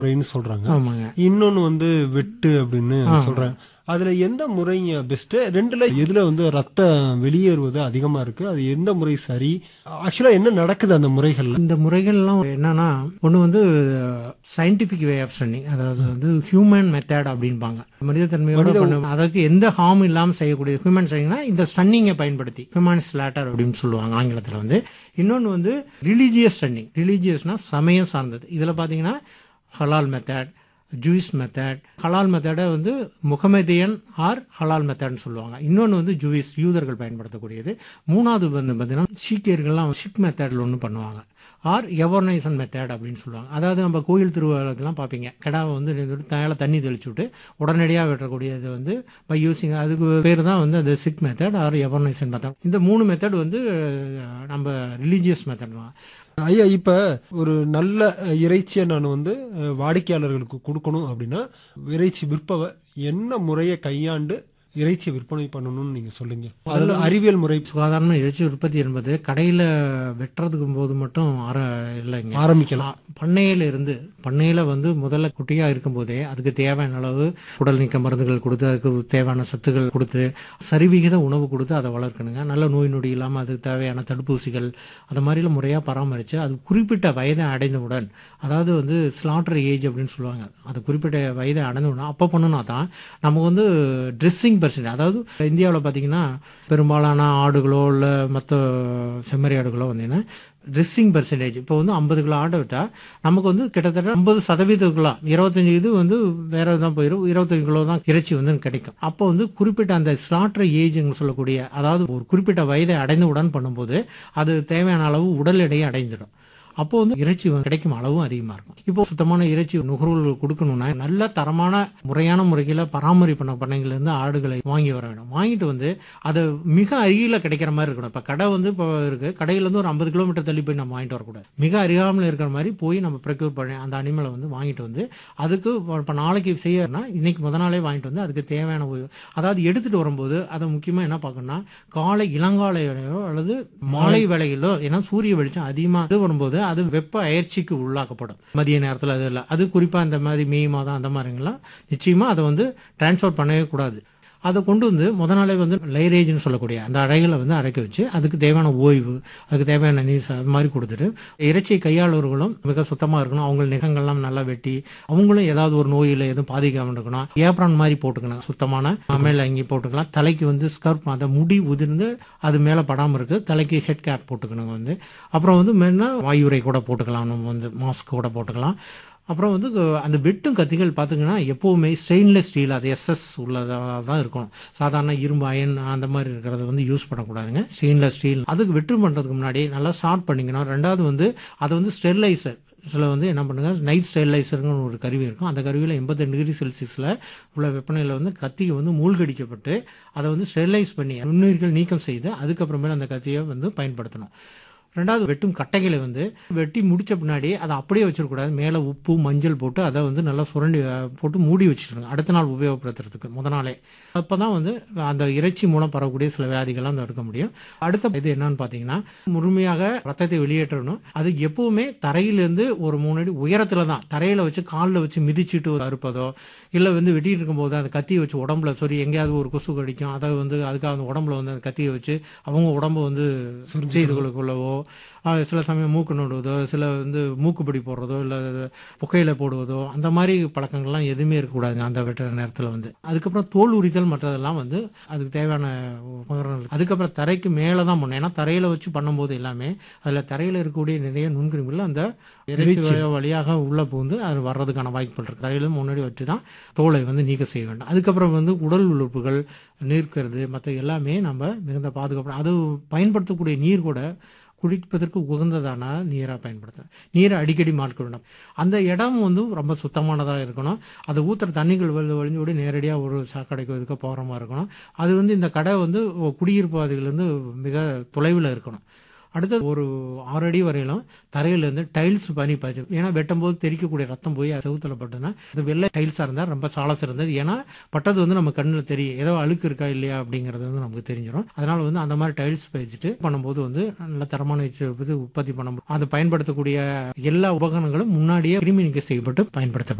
முறைன்னு சொல்றாங்க ஆமாங்க இன்னொன்னு வந்து வெட்டு அப்படின்னு சொல்றாங்க அதுல எந்த முறைங்க பெஸ்ட் ரெண்டுல எதுல வந்து ரத்தம் வெளியேறுவது அதிகமா இருக்கு அது எந்த முறை சரி ஆக்சுவலா என்ன நடக்குது அந்த முறைகள்ல இந்த முறைகள்லாம் என்னன்னா ஒன்று வந்து சயின்டிபிக் வே ஆஃப் ஸ்டண்டிங் அதாவது வந்து ஹியூமன் மெத்தட் அப்படின்பாங்க மனிதத்தன்மையோட பண்ண அதற்கு எந்த ஹார்ம் இல்லாமல் செய்யக்கூடிய ஹியூமன் ஸ்டண்டிங்னா இந்த ஸ்டன்னிங்கை பயன்படுத்தி ஹியூமன் ஸ்லாட்டர் அப்படின்னு சொல்லுவாங்க ஆங்கிலத்தில் வந்து இன்னொன்று வந்து ரிலீஜியஸ் ஸ்டன்னிங் ரிலீஜியஸ்னா சமயம் சார்ந்தது இதில் பார்த்தீங்கன்னா ஹலால் மெத்தட் ஜூஸ் மெத்தட் ஹலால் மெத்தடை வந்து முகமதியன் ஆர் ஹலால் மெத்தட்னு சொல்லுவாங்க இன்னொன்று வந்து ஜூயிஸ் யூதர்கள் பயன்படுத்தக்கூடியது மூணாவது வந்து பார்த்தீங்கன்னா சீக்கியர்கள்லாம் ஷிப் மெத்தடில் ஒன்று பண்ணுவாங்க ஆர் எவர்னைசன் மெத்தட் அப்படின்னு சொல்லுவாங்க அதாவது நம்ம கோயில் திருவிழாக்கெல்லாம் பார்ப்பீங்க கிடாவை வந்து தயால தண்ணி தெளிச்சு விட்டு உடனடியாக வெட்டக்கூடியது வந்து பை யூசிங் அதுக்கு பேர் தான் வந்து அது சிக் மெத்தட் ஆர் எவர்னைசன் மெத்தட் இந்த மூணு மெத்தட் வந்து அஹ், நம்ம ரிலீஜியஸ் மெத்தட் தான் ஐயா இப்ப ஒரு நல்ல இறைச்சியை நான் வந்து அஹ், வாடிக்கையாளர்களுக்கு கொடுக்கணும் அப்படின்னா இறைச்சி விற்பவர் என்ன முறையை கையாண்டு இறைச்சியை விற்பனை பண்ணணும்னு நீங்க சொல்லுங்க அதாவது அறிவியல் முறை சாதாரண இறைச்சி உற்பத்தி என்பது கடையில் வெட்டுறதுக்கு போது மட்டும் ஆர இல்லைங்க ஆரம்பிக்கலாம் பண்ணையில இருந்து பண்ணையில வந்து முதல்ல குட்டியா இருக்கும்போதே அதுக்கு தேவையான அளவு உடல் நீக்க மருந்துகள் கொடுத்து அதுக்கு தேவையான சத்துக்கள் கொடுத்து சரிவிகித உணவு கொடுத்து அதை வளர்க்கணுங்க நல்ல நோய் நொடி இல்லாமல் அதுக்கு தேவையான தடுப்பூசிகள் அந்த மாதிரிலாம் முறையாக பராமரித்து அது குறிப்பிட்ட வயதை அடைந்தவுடன் அதாவது வந்து ஸ்லாட்டர் ஏஜ் அப்படின்னு சொல்லுவாங்க அது குறிப்பிட்ட வயதை அடைந்தவுடன் அப்போ பண்ணுனா தான் நமக்கு வந்து ட்ரெஸ்ஸிங் பர்சன்ட் அதாவது இந்தியாவில் பார்த்தீங்கன்னா பெரும்பாலான ஆடுகளோ இல்லை மற்ற செம்மறி ஆடுகளோ வந்தீங்கன்னா ட்ரெஸ்ஸிங் பர்சன்டேஜ் இப்போ வந்து ஐம்பது கிலோ ஆடை விட்டால் நமக்கு வந்து கிட்டத்தட்ட ஐம்பது சதவீதத்துக்குலாம் இருபத்தஞ்சு இது வந்து வேற தான் போயிடும் இருபத்தஞ்சு கிலோ தான் இறைச்சி வந்து கிடைக்கும் அப்போ வந்து குறிப்பிட்ட அந்த ஸ்லாட்டர் ஏஜ்னு சொல்லக்கூடிய அதாவது ஒரு குறிப்பிட்ட வயதை அடைந்தவுடன் பண்ணும்போது அது தேவையான அளவு உடல் எடையை அடைந்துடும் அப்போ வந்து இறைச்சி வந்து கிடைக்கும் அளவும் அதிகமாக இருக்கும் இப்போ சுத்தமான இறைச்சி நுகர்வோர்கள் கொடுக்கணும்னா நல்ல தரமான முறையான முறையில் பராமரிப்பு பண்ணைங்கள்லேருந்து ஆடுகளை வாங்கி வர வேண்டும் வாங்கிட்டு வந்து அது மிக அருகில் கிடைக்கிற மாதிரி இருக்கணும் இப்போ கடை வந்து இப்போ இருக்கு கடையிலேருந்து ஒரு ஐம்பது கிலோமீட்டர் தள்ளி போய் நம்ம வாங்கிட்டு வரக்கூடாது மிக அருகாமல் இருக்கிற மாதிரி போய் நம்ம ப்ரொக்யூர் பண்ணி அந்த அனிமலை வந்து வாங்கிட்டு வந்து அதுக்கு இப்போ நாளைக்கு செய்யறதுனா இன்னைக்கு முத நாளே வாங்கிட்டு வந்து அதுக்கு தேவையான ஒரு- அதாவது எடுத்துட்டு வரும்போது அதை முக்கியமாக என்ன பார்க்கணும்னா காலை இளங்காலை வேளையிலோ அல்லது மாலை வேளையிலோ ஏன்னா சூரிய வெளிச்சம் அதிகமாக இது வரும்போது அது வெப்ப அயற்சிக்கு உள்ளாக்கப்படும் மதிய நேரத்தில் அது இல்லை அது குறிப்பாக இந்த மாதிரி மே மாதம் அந்த மாதிரிங்கெல்லாம் நிச்சயமாக அதை வந்து டிரான்ஸ்ஃபர் பண்ணவே கூடாது அதை கொண்டு வந்து முத நாளே வந்து லைரேஜ்னு சொல்லக்கூடிய அந்த அறைகளை வந்து அரைக்க வச்சு அதுக்கு தேவையான ஓய்வு அதுக்கு தேவையான நீர் ச- அது மாதிரி கொடுத்துட்டு இறைச்சியை கையாளர்களும் மிக சுத்தமாக இருக்கணும் அவங்க நிகங்கள்லாம் நல்லா வெட்டி அவங்களும் ஏதாவது ஒரு நோயில் எதுவும் பாதிக்காமல் இருக்கணும் ஏப்ரான் மாதிரி போட்டுக்கணும் சுத்தமான மேலே அங்கி போட்டுக்கலாம் தலைக்கு வந்து ஸ்கர்ப் அந்த முடி உதிர்ந்து அது மேலே படாமல் இருக்கு தலைக்கு ஹெட் கேப் போட்டுக்கணுங்க வந்து அப்புறம் வந்து மென்னா வாயுரை கூட போட்டுக்கலாம் நம்ம வந்து மாஸ்க் கூட போட்டுக்கலாம் அப்புறம் வந்து கு- அந்த வெட்டும் கத்திகள் பார்த்தீங்கன்னா எப்போவுமே ஸ்டெயின்லெஸ் ஸ்டீல் அது எஸ்எஸ் உள்ளதாக தான் இருக்கணும் சாதாரண இரும்பு அயன் அந்த மாதிரி இருக்கிறத வந்து யூஸ் பண்ணக்கூடாதுங்க ஸ்டெயின்லெஸ் ஸ்டீல் அதுக்கு வெட்டு பண்ணுறதுக்கு முன்னாடி நல்லா ஷார்ட் பண்ணிக்கணும் ரெண்டாவது வந்து அதை வந்து ஸ்டெர்லைசர் சில வந்து என்ன பண்ணுங்க நைட் ஸ்டெர்லைசருங்கிற ஒரு கருவி இருக்கும் அந்த கருவியில் எண்பத்தெண்டு டிகிரி செல்சியஸில் உள்ள வெப்பநிலையில் வந்து கத்தியை வந்து மூழ்கடிக்கப்பட்டு அதை வந்து ஸ்டெர்லைஸ் பண்ணி நுண்ணுயிர்கள் நீக்கம் செய்து அதுக்கப்புறமேல அந்த கத்தியை வந்து பயன்படுத்தணும் ரெண்டாவது வெட்டும் கட்டைகளை வந்து வெட்டி முடிச்ச பின்னாடி அதை அப்படியே வச்சிடக்கூடாது மேலே உப்பு மஞ்சள் போட்டு அதை வந்து நல்லா சுரண்டி அஹ், போட்டு மூடி வச்சிருங்க அடுத்த நாள் உபயோகப்படுத்துறதுக்கு முத நாளே அப்போ தான் வந்து அந்த இறைச்சி மூலம் பரவக்கூடிய சில வியாதிகள்லாம் தடுக்க முடியும் அடுத்த இது என்னன்னு பார்த்தீங்கன்னா முழுமையாக ரத்தத்தை வெளியேற்றணும் அது எப்பவுமே தரையிலேருந்து ஒரு மூணு அடி உயரத்தில் தான் தரையில் வச்சு காலில் வச்சு மிதிச்சிட்டு அறுப்பதோ இல்லை வந்து வெட்டிட்டு இருக்கும்போது அந்த கத்தியை வச்சு உடம்புல சொறி எங்கேயாவது ஒரு கொசு கடிக்கும் அதை வந்து அதுக்காக அந்த உடம்புல வந்து அந்த கத்தியை வச்சு அவங்க உடம்பு வந்து செய்து கொள்ளவோ ஆஹ் சில சமயம் மூக்கு நோடுவதோ சில வந்து மூக்குப்பிடி போடுறதோ இல்லை புகையில போடுவதோ அந்த மாதிரி பழக்கங்கள்லாம் எதுவுமே இருக்கக்கூடாதுங்க அந்த வெட்டுற நேரத்தில் வந்து அதுக்கப்புறம் தோல் உரித்தல் மற்றதெல்லாம் வந்து அதுக்கு தேவையான உபகரணங்கள் அதுக்கப்புறம் தரைக்கு மேலே தான் பண்ணணும் ஏன்னா தரையில் வச்சு பண்ணும்போது எல்லாமே அதில் தரையில் இருக்கக்கூடிய நிறைய நுண்கிருமிகள் அந்த இறைச்சி வழி- வழியாக உள்ள புகுந்து அது வர்றதுக்கான வாய்ப்புகள் இருக்கு தரையில முன்னாடி வச்சு தான் தோலை வந்து நீக்க செய்ய வேண்டும் அதுக்கப்புறம் வந்து உடல் உறுப்புகள் நீர்க்கிறது மற்ற எல்லாமே நம்ம மிகுந்த பாதுகாப்பு அது பயன்படுத்தக்கூடிய நீர் கூட குடிப்பதற்கு உகந்ததான நீராக பயன்படுத்தணும் நீரை அடிக்கடி மாற்றிக்கணும் அந்த இடம் வந்து ரொம்ப சுத்தமானதாக இருக்கணும் அது ஊற்றுற தண்ணிகள் வழி வழிஞ்சு விட நேரடியாக ஒரு சாக்கடைக்கு இதுக்கு போகிற மாதிரி இருக்கணும் அது வந்து இந்த கடை வந்து குடியிருப்பாதையிலேருந்து மிக தொலைவில் இருக்கணும் அடுத்தது ஒரு ஆறு அடி வரையிலும் தரையில இருந்து டைல்ஸ் பண்ணி பாய்ச்சு ஏன்னா வெட்டும் போது தெறிக்கக்கூடிய ரத்தம் போய் செவுத்துல பட்டுனா அது வெள்ளை டைல்ஸா இருந்தா ரொம்ப சால சிறந்தது ஏன்னா பட்டது வந்து நம்ம கண்ணில் தெரியும் ஏதோ அழுக்கு இருக்கா இல்லையா அப்படிங்கிறது வந்து நமக்கு தெரிஞ்சிடும் அதனால வந்து அந்த மாதிரி டைல்ஸ் பயிச்சுட்டு பண்ணும்போது வந்து நல்ல தரமான எச்சு உற்பத்தி பண்ண முடியும் அது பயன்படுத்தக்கூடிய எல்லா உபகரணங்களும் முன்னாடியே கிருமி நீக்க செய்யப்பட்டு பயன்படுத்தப்படும்